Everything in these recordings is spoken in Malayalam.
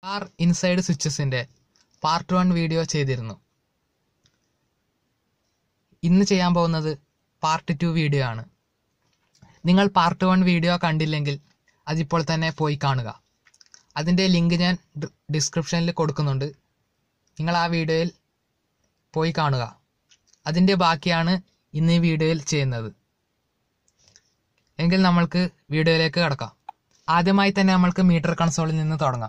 കാർ ഇൻസൈഡ് സ്വിച്ചസിന്റെ പാർട്ട് വൺ വീഡിയോ ചെയ്തിരുന്നു ഇന്ന് ചെയ്യാൻ പോകുന്നത് പാർട്ട് ടു വീഡിയോ ആണ് നിങ്ങൾ പാർട്ട് വൺ വീഡിയോ കണ്ടില്ലെങ്കിൽ അതിപ്പോൾ തന്നെ പോയി കാണുക അതിൻ്റെ ലിങ്ക് ഞാൻ ഡി- ഡിസ്ക്രിപ്ഷനിൽ കൊടുക്കുന്നുണ്ട് നിങ്ങൾ ആ വീഡിയോയിൽ പോയി കാണുക അതിൻ്റെ ബാക്കിയാണ് ഇന്ന് ഈ വീഡിയോയിൽ ചെയ്യുന്നത് എങ്കിൽ നമ്മൾക്ക് വീഡിയോയിലേക്ക് കടക്കാം ആദ്യമായി തന്നെ നമ്മൾക്ക് മീറ്റർ കൺസോളിൽ നിന്ന് തുടങ്ങാം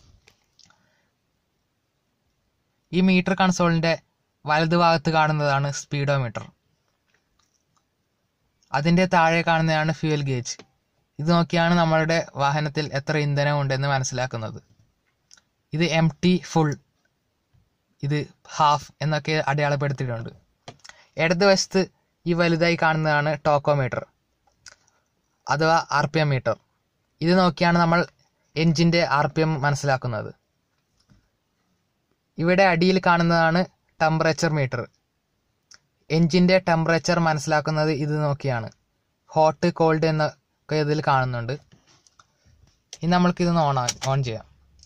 ഈ മീറ്റർ കൺസോളിന്റെ വലതുഭാഗത്ത് കാണുന്നതാണ് സ്പീഡോമീറ്റർ അതിന്റെ താഴെ കാണുന്നതാണ് ഫ്യൂൽ ഗേജ് ഇത് നോക്കിയാണ് നമ്മളുടെ വാഹനത്തിൽ എത്ര ഇന്ധനം ഉണ്ടെന്ന് മനസ്സിലാക്കുന്നത് ഇത് എം ടി ഫുൾ ഇത് ഹാഫ് എന്നൊക്കെ അടയാളപ്പെടുത്തിയിട്ടുണ്ട് ഇടതുവശത്ത് ഈ വലുതായി കാണുന്നതാണ് ടോക്കോമീറ്റർ അഥവാ ആർ പി എം മീറ്റർ ഇത് നോക്കിയാണ് നമ്മൾ എൻജിൻ്റെ ആർ പി എം മനസ്സിലാക്കുന്നത് ഇവിടെ അടിയിൽ കാണുന്നതാണ് ടെമ്പറേച്ചർ മീറ്റർ എൻജിൻ്റെ ടെമ്പറേച്ചർ മനസ്സിലാക്കുന്നത് ഇത് നോക്കിയാണ് ഹോട്ട് കോൾഡ് എന്നൊക്കെ ഇതിൽ കാണുന്നുണ്ട് ഇനി നമ്മൾക്ക് ഇതൊന്ന് ഓൺ ഓൺ ചെയ്യാം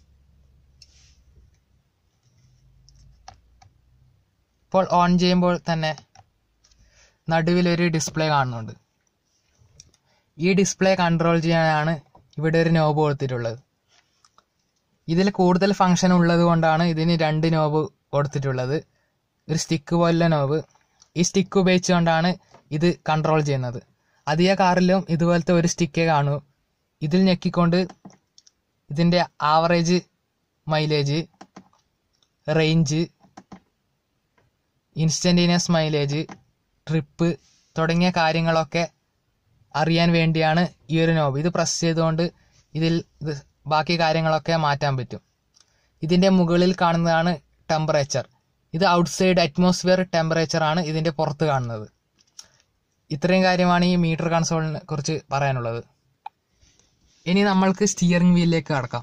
ഇപ്പോൾ ഓൺ ചെയ്യുമ്പോൾ തന്നെ നടുവിലൊരു ഡിസ്പ്ലേ കാണുന്നുണ്ട് ഈ ഡിസ്പ്ലേ കൺട്രോൾ ചെയ്യാനാണ് ഇവിടെ ഒരു നോബ് കൊടുത്തിട്ടുള്ളത് ഇതിൽ കൂടുതൽ ഫങ്ഷൻ ഉള്ളത് കൊണ്ടാണ് ഇതിന് രണ്ട് നോബ് കൊടുത്തിട്ടുള്ളത് ഒരു സ്റ്റിക്ക് പോലുള്ള നോബ് ഈ സ്റ്റിക്ക് ഉപയോഗിച്ചുകൊണ്ടാണ് ഇത് കൺട്രോൾ ചെയ്യുന്നത് അധിക കാറിലും ഇതുപോലത്തെ ഒരു സ്റ്റിക്കേ കാണൂ ഇതിൽ ഞെക്കിക്കൊണ്ട് ഇതിൻ്റെ average mileage range instantaneous mileage trip തുടങ്ങിയ കാര്യങ്ങളൊക്കെ അറിയാൻ വേണ്ടിയാണ് ഈ ഒരു നോബ് ഇത് പ്രസ് ചെയ്തുകൊണ്ട് ഇതിൽ ഇത് ബാക്കി കാര്യങ്ങളൊക്കെ മാറ്റാൻ പറ്റും ഇതിൻ്റെ മുകളിൽ കാണുന്നതാണ് ടെമ്പറേച്ചർ ഇത് ഔട്ട്സൈഡ് അറ്റ്മോസ്ഫിയർ ടെമ്പറേച്ചർ ആണ് ഇതിൻ്റെ പുറത്ത് കാണുന്നത് ഇത്രയും കാര്യമാണ് ഈ മീറ്റർ കൺസോളിനെ കുറിച്ച് പറയാനുള്ളത് ഇനി നമ്മൾക്ക് സ്റ്റിയറിംഗ് വീലിലേക്ക് കടക്കാം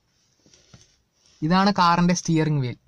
ഇതാണ് കാറിൻ്റെ സ്റ്റിയറിംഗ് വീൽ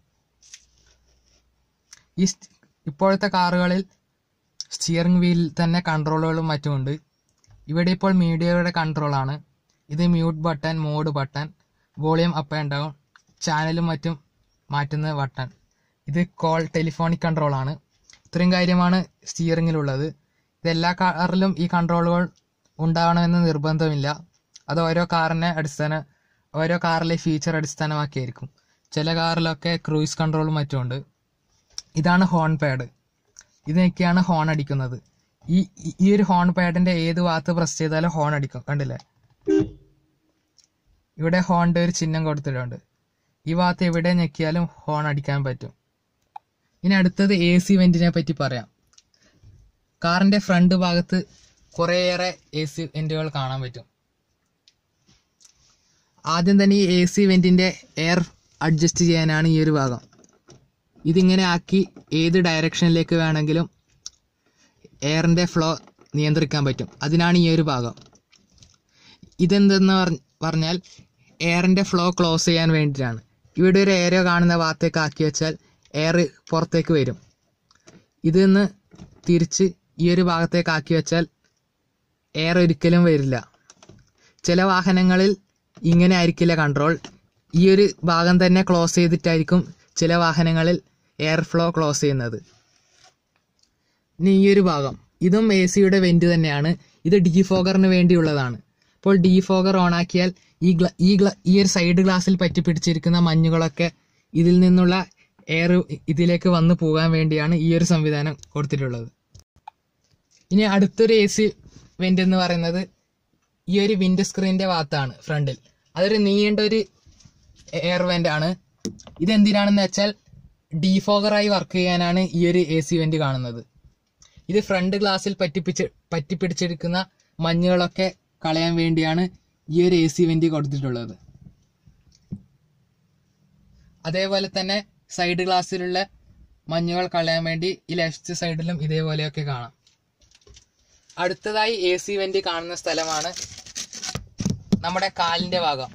ഈ സ്റ്റ്- ഇപ്പോഴത്തെ കാറുകളിൽ സ്റ്റിയറിംഗ് വീലിൽ തന്നെ കൺട്രോളുകളും മറ്റുമുണ്ട് ഇവിടെ ഇപ്പോൾ മീഡിയയുടെ കൺട്രോളാണ് ഇത് mute button mode button volume up and down ചാനലും മറ്റും മാറ്റുന്ന ബട്ടൺ ഇത് കോൾ ടെലിഫോണിക് കൺട്രോളാണ് ഇത്രയും കാര്യമാണ് സ്റ്റിയറിങ്ങിലുള്ളത് ഇത് എല്ലാ കാറിലും ഈ കൺട്രോളുകൾ ഉണ്ടാവണമെന്ന് നിർബന്ധമില്ല അത് ഓരോ കാറിനെ അടിസ്ഥാന ഓരോ കാറിലെ ഫീച്ചർ അടിസ്ഥാനമാക്കിയായിരിക്കും ചില കാറിലൊക്കെ ക്രൂയിസ് കൺട്രോളും മറ്റുമുണ്ട് ഇതാണ് ഹോൺ പാഡ് ഇതിനൊക്കെയാണ് ഹോൺ അടിക്കുന്നത് ഈ ഈ- ഈ ഒരു ഹോൺ പാഡിന്റെ ഏത് ഭാഗത്ത് പ്രസ് ചെയ്താലും ഹോൺ അടിക്കും കണ്ടില്ലേ ഇവിടെ ഹോണിന്റെ ഒരു ചിഹ്നം കൊടുത്തിട്ടുണ്ട് ഈ ഭാഗത്ത് എവിടെ ഞെക്കിയാലും ഹോൺ അടിക്കാൻ പറ്റും ഇനി അടുത്തത് എ സി വെന്റിനെ പറ്റി പറയാം കാറിന്റെ ഫ്രണ്ട് ഭാഗത്ത് കുറേയേറെ എ സി വെന്റുകൾ കാണാൻ പറ്റും ആദ്യം തന്നെ ഈ എ സി വെന്റിന്റെ എയർ അഡ്ജസ്റ്റ് ചെയ്യാനാണ് ഈ ഒരു ഭാഗം ഇതിങ്ങനെ ആക്കി ഏത് ഡയറക്ഷനിലേക്ക് വേണമെങ്കിലും എയറിൻ്റെ ഫ്ലോ നിയന്ത്രിക്കാൻ പറ്റും അതിനാണ് ഈ ഒരു ഭാഗം ഇതെന്തെന്ന് പറഞ്ഞ- പറഞ്ഞാൽ എയറിൻ്റെ ഫ്ലോ ക്ലോസ് ചെയ്യാൻ വേണ്ടിയിട്ടാണ് ഇവിടെ ഒരു എയറോ കാണുന്ന ഭാഗത്തേക്ക് ആക്കി വെച്ചാൽ എയർ പുറത്തേക്ക് വരും ഇതിന്ന് തിരിച്ച് ഈ ഒരു ഭാഗത്തേക്ക് ആക്കി വെച്ചാൽ എയർ ഒരിക്കലും വരില്ല ചില വാഹനങ്ങളിൽ ഇങ്ങനെ ആയിരിക്കില്ല കൺട്രോൾ ഈ ഒരു ഭാഗം തന്നെ ക്ലോസ് ചെയ്തിട്ടായിരിക്കും ചില വാഹനങ്ങളിൽ എയർ ഫ്ലോ ക്ലോസ് ചെയ്യുന്നത് ഇനി ഈ ഒരു ഭാഗം ഇതും എ സിയുടെ വെന്റ് തന്നെയാണ് ഇത് ഡീഫോഗറിന് വേണ്ടിയുള്ളതാണ് ഇപ്പോൾ ഡീഫോഗർ ഓൺ ആക്കിയാൽ ഈ ഗ്ല ഈ ഗ്ല ഈ ഒരു സൈഡ് ഗ്ലാസ്സിൽ പറ്റി പിടിച്ചിരിക്കുന്ന മഞ്ഞുകളൊക്കെ ഇതിൽ നിന്നുള്ള എയർ ഇതിലേക്ക് വന്നു പോകാൻ വേണ്ടിയാണ് ഈ ഒരു സംവിധാനം കൊടുത്തിട്ടുള്ളത് ഇനി അടുത്തൊരു എ സി വെന്റ് എന്ന് പറയുന്നത് ഈ ഒരു വിൻഡ് സ്ക്രീനിന്റെ ഭാഗത്താണ് ഫ്രണ്ടിൽ അതൊരു നീണ്ട ഒരു എയർ വെന്റ് ആണ് ഇത് എന്തിനാണെന്ന് വെച്ചാൽ ഡീഫോഗറായി വർക്ക് ചെയ്യാനാണ് ഈ ഒരു എ സി വെന്റ് കാണുന്നത് ഇത് ഫ്രണ്ട് ഗ്ലാസ്സിൽ പറ്റിപ്പിച്ച് പറ്റിപ്പിടിച്ചെടുക്കുന്ന മഞ്ഞുകളൊക്കെ കളയാൻ വേണ്ടിയാണ് ഈ ഒരു എ സി വെന്റ് കൊടുത്തിട്ടുള്ളത് അതേപോലെ തന്നെ സൈഡ് ഗ്ലാസ്സിലുള്ള മഞ്ഞുകൾ കളയാൻ വേണ്ടി ഈ ലെഫ്റ്റ് സൈഡിലും ഇതേപോലെയൊക്കെ കാണാം അടുത്തതായി എ സി വെന്റ് കാണുന്ന സ്ഥലമാണ് നമ്മുടെ കാലിന്റെ ഭാഗം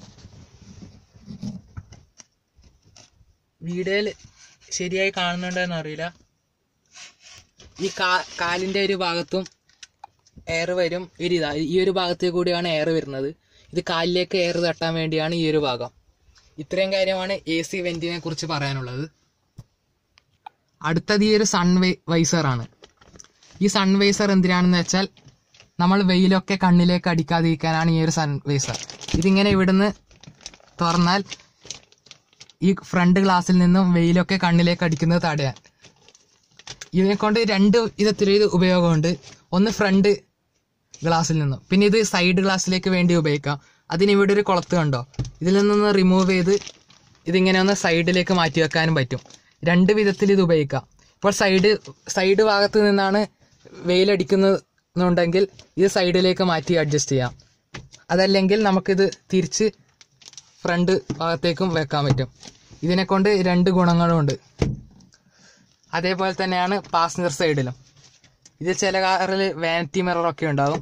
വീഡിയോയിൽ ശരിയായി കാണുന്നുണ്ടോന്ന് അറിയില്ല ഈ കാ കാലിന്റെ ഒരു ഭാഗത്തും എയർ വരും ഒരു ഇതാ ഈ ഒരു ഭാഗത്തേക്ക് കൂടിയാണ് എയർ വരുന്നത് ഇത് കാലിലേക്ക് എയർ തട്ടാൻ വേണ്ടിയാണ് ഈ ഒരു ഭാഗം ഇത്രയും കാര്യമാണ് എ സി വെന്റിനെ കുറിച്ച് പറയാനുള്ളത് അടുത്തത് ഈ ഒരു സൺ വൈസർ ആണ് ഈ സൺ വൈസർ എന്തിനാണെന്ന് വെച്ചാൽ നമ്മൾ വെയിലൊക്കെ കണ്ണിലേക്ക് അടിക്കാതിരിക്കാനാണ് ഈ ഒരു സൺ വൈസർ ഇതിങ്ങനെ ഇവിടുന്ന് തുറന്നാൽ ഈ ഫ്രണ്ട് ഗ്ലാസ്സിൽ നിന്നും വെയിലൊക്കെ കണ്ണിലേക്ക് അടിക്കുന്നത് തടയാൻ ഇതിനെ കൊണ്ട് രണ്ട് വിധത്തിലൊരു ഇത് ഉപയോഗമുണ്ട് ഒന്ന് ഫ്രണ്ട് ഗ്ലാസ്സിൽ നിന്നും പിന്നെ ഇത് സൈഡ് ഗ്ലാസ്സിലേക്ക് വേണ്ടി ഉപയോഗിക്കാം അതിന് ഇവിടെ ഒരു കുളത്ത് കണ്ടോ ഇതിൽ നിന്നൊന്ന് റിമൂവ് ചെയ്ത് ഇതിങ്ങനെ ഒന്ന് സൈഡിലേക്ക് മാറ്റി വെക്കാനും പറ്റും രണ്ട് വിധത്തിൽ ഇത് ഉപയോഗിക്കാം ഇപ്പോൾ സൈഡ് സൈഡ് ഭാഗത്ത് നിന്നാണ് വെയിലടിക്കുന്നുണ്ടെങ്കിൽ ഇത് സൈഡിലേക്ക് മാറ്റി അഡ്ജസ്റ്റ് ചെയ്യാം അതല്ലെങ്കിൽ നമുക്കിത് തിരിച്ച് ഫ്രണ്ട് ഭാഗത്തേക്കും വെക്കാൻ പറ്റും ഇതിനെ കൊണ്ട് രണ്ട് ഗുണങ്ങളുമുണ്ട് അതേപോലെ തന്നെയാണ് പാസഞ്ചർ സൈഡിലും ഇത് ചില കാറിൽ വാനിറ്റി മിററൊക്കെ ഉണ്ടാവും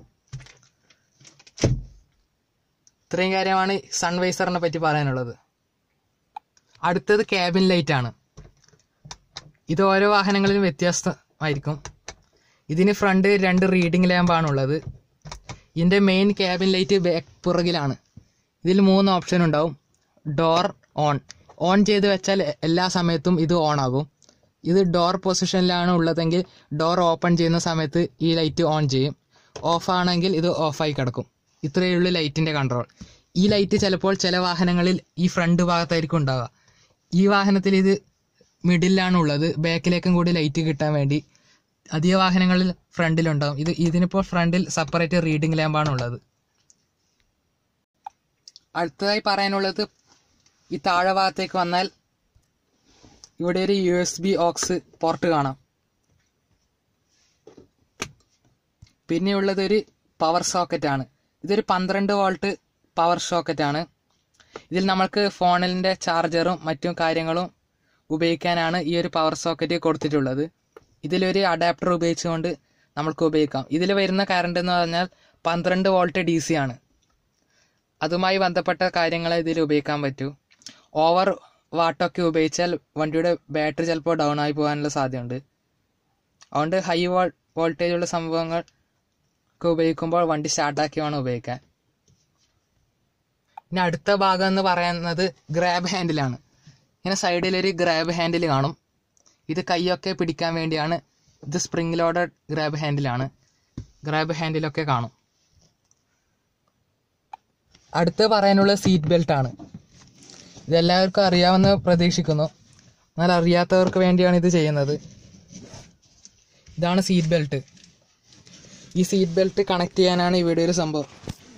ഇത്രയും കാര്യമാണ് സൺവൈസറിനെ പറ്റി പറയാനുള്ളത് അടുത്തത് ക്യാബിൻ ലൈറ്റ് ആണ് ഇത് ഓരോ വാഹനങ്ങളിലും വ്യത്യസ്തമായിരിക്കും ഇതിന് ഫ്രണ്ട് രണ്ട് റീഡിംഗ് ലാമ്പാണ് ഉള്ളത് ഇതിൻ്റെ മെയിൻ ക്യാബിൻ ലൈറ്റ് ബാക്ക് പുറകിലാണ് ഇതിൽ മൂന്ന് ഓപ്ഷൻ ഉണ്ടാവും ഡോർ ഓൺ ഓൺ ചെയ്ത് വെച്ചാൽ എല്ലാ സമയത്തും ഇത് ഓൺ ആകും ഇത് ഡോർ പൊസിഷനിലാണ് ഉള്ളതെങ്കിൽ ഡോർ ഓപ്പൺ ചെയ്യുന്ന സമയത്ത് ഈ ലൈറ്റ് ഓൺ ചെയ്യും ഓഫ് ആണെങ്കിൽ ഇത് ഓഫായി കിടക്കും ഇത്രയേ ഉള്ളൂ ലൈറ്റിൻ്റെ കൺട്രോൾ ഈ ലൈറ്റ് ചിലപ്പോൾ ചില വാഹനങ്ങളിൽ ഈ ഫ്രണ്ട് ഭാഗത്തായിരിക്കും ഉണ്ടാവുക ഈ വാഹനത്തിൽ ഇത് മിഡിലാണ് ഉള്ളത് ബാക്കിലേക്കും കൂടി ലൈറ്റ് കിട്ടാൻ വേണ്ടി അധിക വാഹനങ്ങളിൽ ഫ്രണ്ടിലുണ്ടാവും ഇത് ഇതിനിപ്പോൾ ഫ്രണ്ടിൽ സെപ്പറേറ്റ് റീഡിംഗ് ലാമ്പാണ് ഉള്ളത് അടുത്തതായി പറയാനുള്ളത് ഈ താഴെ ഭാഗത്തേക്ക് വന്നാൽ ഇവിടെ ഒരു U S B aux port കാണാം പിന്നെയുള്ളത് ഒരു പവർ സോക്കറ്റ് ആണ് ഇതൊരു പന്ത്രണ്ട് വോൾട്ട് പവർ സോക്കറ്റ് ആണ് ഇതിൽ നമ്മൾക്ക് ഫോണിൻ്റെ ചാർജറും മറ്റും കാര്യങ്ങളും ഉപയോഗിക്കാനാണ് ഈ ഒരു പവർ സോക്കറ്റ് കൊടുത്തിട്ടുള്ളത് ഇതിലൊരു അഡാപ്റ്റർ ഉപയോഗിച്ചുകൊണ്ട് നമുക്ക് ഉപയോഗിക്കാം ഇതിൽ വരുന്ന കറണ്ട് എന്ന് പറഞ്ഞാൽ പന്ത്രണ്ട് വോൾട്ട് ഡി സി ആണ് അതുമായി ബന്ധപ്പെട്ട കാര്യങ്ങളെ ഇതിൽ ഉപയോഗിക്കാൻ പറ്റൂ ഓവർ വാട്ടൊക്കെ ഉപയോഗിച്ചാൽ വണ്ടിയുടെ ബാറ്ററി ചിലപ്പോൾ ഡൗൺ ആയി പോകാനുള്ള സാധ്യതയുണ്ട് അതുകൊണ്ട് ഹൈ വോൾ വോൾട്ടേജ് ഉള്ള സംഭവങ്ങൾ ഒക്കെ ഉപയോഗിക്കുമ്പോൾ വണ്ടി സ്റ്റാർട്ടാക്കി വേണം ഉപയോഗിക്കാൻ ഇനി അടുത്ത ഭാഗം എന്ന് പറയുന്നത് ഗ്രാബ് ഹാൻഡിലാണ് ഇങ്ങനെ സൈഡിൽ ഒരു ഗ്രാബ് ഹാൻഡിൽ കാണും ഇത് കൈയൊക്കെ പിടിക്കാൻ വേണ്ടിയാണ് ഇത് സ്പ്രിംഗ് ലോഡഡ് ഗ്രാബ് ഹാൻഡിലാണ് ഗ്രാബ് ഹാൻഡിലൊക്കെ കാണും അടുത്ത് പറയാനുള്ളത് സീറ്റ് ബെൽറ്റ് ആണ് ഇതെല്ലാവർക്കും അറിയാമെന്ന് പ്രതീക്ഷിക്കുന്നു എന്നാൽ അറിയാത്തവർക്ക് വേണ്ടിയാണ് ഇത് ചെയ്യുന്നത് ഇതാണ് സീറ്റ് ബെൽറ്റ് ഈ സീറ്റ് ബെൽറ്റ് കണക്ട് ചെയ്യാനാണ് ഇവിടെ ഒരു സംഭവം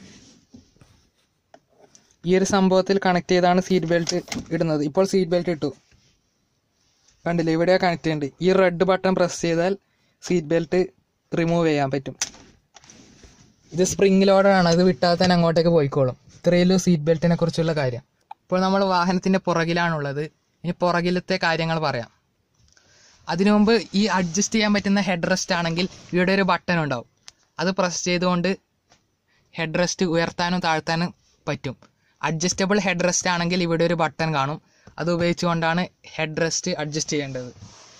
ഈ ഒരു സംഭവത്തിൽ കണക്ട് ചെയ്താണ് സീറ്റ് ബെൽറ്റ് ഇടുന്നത് ഇപ്പോൾ സീറ്റ് ബെൽറ്റ് ഇട്ടു കണ്ടില്ലേ ഇവിടെ കണക്ട് ചെയ്യുന്നുണ്ട് ഈ റെഡ് ബട്ടൺ പ്രസ് ചെയ്താൽ സീറ്റ് ബെൽറ്റ് റിമൂവ് ചെയ്യാൻ പറ്റും ഇത് സ്പ്രിംഗ് ലോഡാണ് ഇത് വിട്ടാൽ തന്നെ അങ്ങോട്ടേക്ക് പോയിക്കോളും ഇത്രയുള്ളൂ സീറ്റ് ബെൽറ്റിനെ കുറിച്ചുള്ള കാര്യം ഇപ്പോൾ നമ്മൾ വാഹനത്തിൻ്റെ പുറകിലാണുള്ളത് ഇനി പുറകിലത്തെ കാര്യങ്ങൾ പറയാം അതിനു മുമ്പ് ഈ അഡ്ജസ്റ്റ് ചെയ്യാൻ പറ്റുന്ന ഹെഡ് റെസ്റ്റ് ആണെങ്കിൽ ഇവിടെ ഒരു ബട്ടൺ ഉണ്ടാവും അത് പ്രസ് ചെയ്തുകൊണ്ട് ഹെഡ് റെസ്റ്റ് ഉയർത്താനും താഴ്ത്താനും പറ്റും അഡ്ജസ്റ്റബിൾ ഹെഡ് റെസ്റ്റ് ആണെങ്കിൽ ഇവിടെ ഒരു ബട്ടൺ കാണും അത് ഉപയോഗിച്ചുകൊണ്ടാണ് ഹെഡ് റെസ്റ്റ് അഡ്ജസ്റ്റ് ചെയ്യേണ്ടത്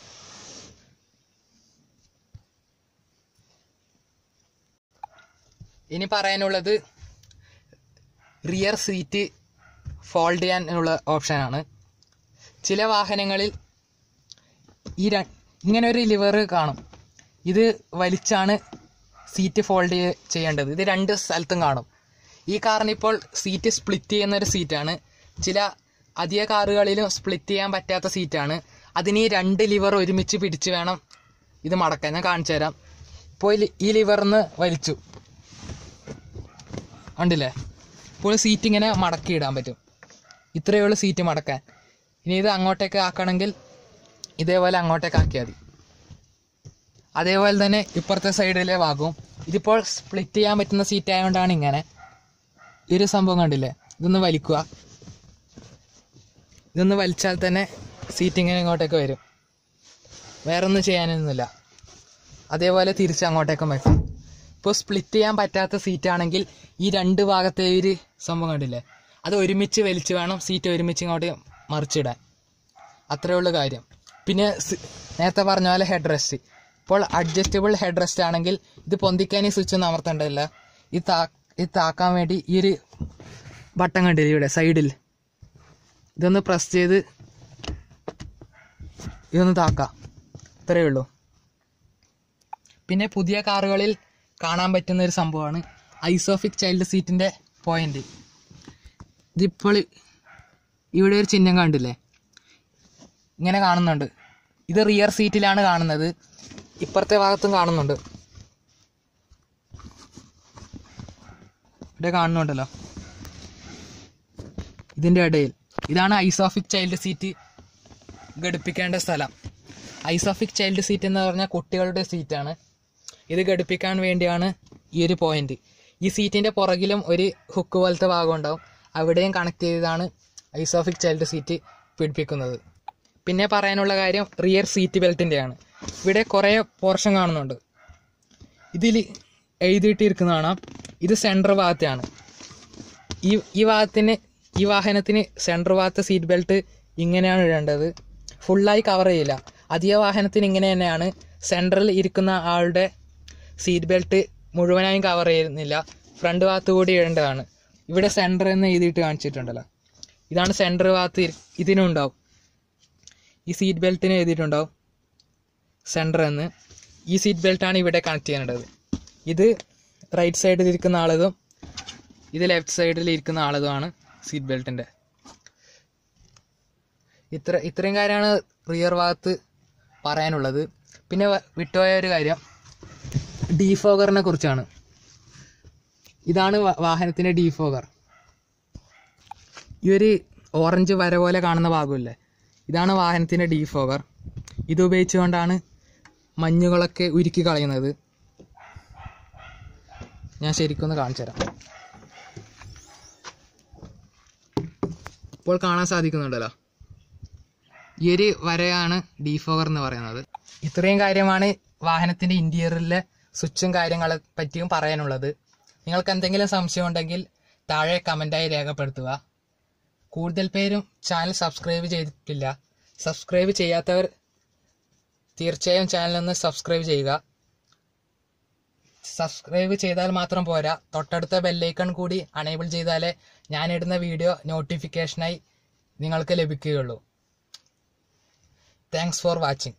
ഇനി പറയാനുള്ളത് റിയർ സീറ്റ് ഫോൾഡ് ചെയ്യാനുള്ള ഓപ്ഷനാണ് ചില വാഹനങ്ങളിൽ ഈ ര ഇങ്ങനെ ഒരു ലിവർ കാണും ഇത് വലിച്ചാണ് സീറ്റ് ഫോൾഡ് ചെയ്യേണ്ടത് ഇത് രണ്ട് സ്ഥലത്തും കാണും ഈ കാറിന് ഇപ്പോൾ സീറ്റ് സ്പ്ലിറ്റ് ചെയ്യുന്ന ഒരു സീറ്റാണ് ചില അധിക കാറുകളിലും സ്പ്ലിറ്റ് ചെയ്യാൻ പറ്റാത്ത സീറ്റാണ് അതിന് ഈ രണ്ട് ലിവർ ഒരുമിച്ച് പിടിച്ച് വേണം ഇത് മടക്കാൻ ഞാൻ കാണിച്ചു തരാം ഇപ്പോൾ ഈ ലി- ഈ ലിവറിന്ന് വലിച്ചു ഉണ്ടല്ലേ ഇപ്പോൾ സീറ്റ് ഇങ്ങനെ മടക്കി ഇടാൻ പറ്റും ഇത്രയേ ഉള്ളൂ സീറ്റ് മടക്കാൻ ഇനി ഇത് അങ്ങോട്ടേക്ക് ആക്കണമെങ്കിൽ ഇതേപോലെ അങ്ങോട്ടേക്ക് ആക്കിയാൽ മതി അതേപോലെ തന്നെ ഇപ്പുറത്തെ സൈഡിലെ ഭാഗവും ഇതിപ്പോൾ സ്പ്ലിറ്റ് ചെയ്യാൻ പറ്റുന്ന സീറ്റ് ആയതുകൊണ്ടാണ് ഇങ്ങനെ ഈ ഒരു സംഭവം കണ്ടില്ലേ ഇതൊന്ന് വലിക്കുക ഇതൊന്ന് വലിച്ചാൽ തന്നെ സീറ്റ് ഇങ്ങനെ ഇങ്ങോട്ടേക്ക് വരും വേറൊന്നും ചെയ്യാനൊന്നുമില്ല അതേപോലെ തിരിച്ച് അങ്ങോട്ടേക്കും വെക്കാം ഇപ്പോൾ സ്പ്ലിറ്റ് ചെയ്യാൻ പറ്റാത്ത സീറ്റ് ആണെങ്കിൽ ഈ രണ്ട് ഭാഗത്തെ ഒരു സംഭവം കണ്ടില്ലേ അത് ഒരുമിച്ച് വലിച്ച് വേണം സീറ്റ് ഒരുമിച്ച് ഇങ്ങോട്ട് മറിച്ചിടാൻ അത്രേ ഉള്ളൂ കാര്യം പിന്നെ സ്- നേരത്തെ പറഞ്ഞ പോലെ ഹെഡ് റെസ്റ്റ് ഇപ്പോൾ അഡ്ജസ്റ്റബിൾ ഹെഡ് റെസ്റ്റ് ആണെങ്കിൽ ഇത് പൊന്തിക്കാൻ ഈ സ്വിച്ച് ഒന്നും അമർത്തേണ്ടതില്ല ഇത് താ ഇത് താക്കാൻ വേണ്ടി ഈ ഒരു ബട്ടൺ കണ്ടില്ലേ ഇവിടെ സൈഡിൽ ഇതൊന്ന് പ്രസ് ചെയ്ത് ഇതൊന്ന് താക്കാം ഇത്രയേ ഉള്ളൂ പിന്നെ പുതിയ കാറുകളിൽ കാണാൻ പറ്റുന്ന ഒരു സംഭവമാണ് ഐസോഫിക് ചൈൽഡ് സീറ്റിൻ്റെ പോയിന്റ് ഇതിപ്പോൾ ഇവിടെ ഒരു ചിഹ്നം കണ്ടില്ലേ ഇങ്ങനെ കാണുന്നുണ്ട് ഇത് റിയർ സീറ്റിലാണ് കാണുന്നത് ഇപ്പുറത്തെ ഭാഗത്തും കാണുന്നുണ്ട് ഇവിടെ കാണുന്നുണ്ടല്ലോ ഇതിൻ്റെ ഇടയിൽ ഇതാണ് ഐസോഫിക് ചൈൽഡ് സീറ്റ് ഘടിപ്പിക്കേണ്ട സ്ഥലം ഐസോഫിക് ചൈൽഡ് സീറ്റ് എന്ന് പറഞ്ഞാൽ കുട്ടികളുടെ സീറ്റാണ് ഇത് ഘടിപ്പിക്കാൻ വേണ്ടിയാണ് ഈ ഒരു പോയിന്റ് ഈ സീറ്റിൻ്റെ പുറകിലും ഒരു ഹുക്ക് പോലത്തെ ഭാഗം ഉണ്ടാവും അവിടെയും കണക്ട് ചെയ്താണ് ഐസോഫിക് ചൈൽഡ് സീറ്റ് പിടിപ്പിക്കുന്നത് പിന്നെ പറയാനുള്ള കാര്യം റിയർ സീറ്റ് ബെൽറ്റിൻ്റെയാണ് ഇവിടെ കുറേ പോർഷൻ കാണുന്നുണ്ട് ഇതിൽ എഴുതിയിട്ടിരിക്കുന്ന കാണാം ഇത് സെൻട്രൽ ഭാഗത്തെയാണ് ഈ ഈ ഭാഗത്തിന് ഈ വാഹനത്തിന് സെൻട്രൽ ഭാഗത്തെ സീറ്റ് ബെൽറ്റ് ഇങ്ങനെയാണ് ഇടേണ്ടത് ഫുള്ളായി കവർ ചെയ്യില്ല അധിക വാഹനത്തിന് ഇങ്ങനെ തന്നെയാണ് സെൻട്രലിൽ ഇരിക്കുന്ന ആളുടെ സീറ്റ് ബെൽറ്റ് മുഴുവനായും കവർ ചെയ്യുന്നില്ല ഫ്രണ്ട് ഭാഗത്ത് കൂടി ഇടേണ്ടതാണ് ഇവിടെ സെൻറ്റർ എന്ന് എഴുതിയിട്ട് കാണിച്ചിട്ടുണ്ടല്ലോ ഇതാണ് സെൻറ്റർ ഭാഗത്ത് ഇരി- ഇതിനും ഉണ്ടാവും ഈ സീറ്റ് ബെൽറ്റിന് എഴുതിയിട്ടുണ്ടാവും സെൻറ്റർ എന്ന് ഈ സീറ്റ് ബെൽറ്റാണ് ഇവിടെ കണക്ട് ചെയ്യേണ്ടത് ഇത് റൈറ്റ് സൈഡിൽ ഇരിക്കുന്ന ആളതും ഇത് ലെഫ്റ്റ് സൈഡിൽ ഇരിക്കുന്ന ആളതുമാണ് സീറ്റ് ബെൽറ്റിൻ്റെ ഇത്ര ഇത്രയും കാര്യമാണ് റിയർ ഭാഗത്ത് പറയാനുള്ളത് പിന്നെ വ- വിട്ടുപോയ ഒരു കാര്യം ഡീഫോഗറിനെ കുറിച്ചാണ് ഇതാണ് വ- വാഹനത്തിൻ്റെ ഡീഫോഗർ ഈ ഒരു ഓറഞ്ച് വര പോലെ കാണുന്ന ഭാഗമില്ലേ ഇതാണ് വാഹനത്തിൻ്റെ ഡീഫോഗർ ഇത് ഉപയോഗിച്ചുകൊണ്ടാണ് മഞ്ഞുകളൊക്കെ ഉരുക്കി കളയുന്നത് ഞാൻ ശരിക്കൊന്ന് കാണിച്ചു തരാം ഇപ്പോൾ കാണാൻ സാധിക്കുന്നുണ്ടല്ലോ ഈ ഒരു വരയാണ് ഡീഫോഗർ എന്ന് പറയുന്നത് ഇത്രയും കാര്യമാണ് വാഹനത്തിൻ്റെ ഇൻറ്റീരിയറിലെ സ്വിച്ചും കാര്യങ്ങളെ പറ്റിയും പറയാനുള്ളത് നിങ്ങൾക്ക് എന്തെങ്കിലും സംശയം ഉണ്ടെങ്കിൽ താഴെ കമൻറ്റായി രേഖപ്പെടുത്തുക കൂടുതൽ പേരും ചാനൽ സബ്സ്ക്രൈബ് ചെയ്തിട്ടില്ല സബ്സ്ക്രൈബ് ചെയ്യാത്തവർ തീർച്ചയായും ചാനലൊന്ന് സബ്സ്ക്രൈബ് ചെയ്യുക സബ്സ്ക്രൈബ് ചെയ്താൽ മാത്രം പോരാ തൊട്ടടുത്ത ബെല്ലൈക്കൺ കൂടി അണേബിൾ ചെയ്താലേ ഞാനിടുന്ന വീഡിയോ നോട്ടിഫിക്കേഷനായി നിങ്ങൾക്ക് ലഭിക്കുകയുള്ളൂ താങ്ക്സ് ഫോർ വാച്ചിങ്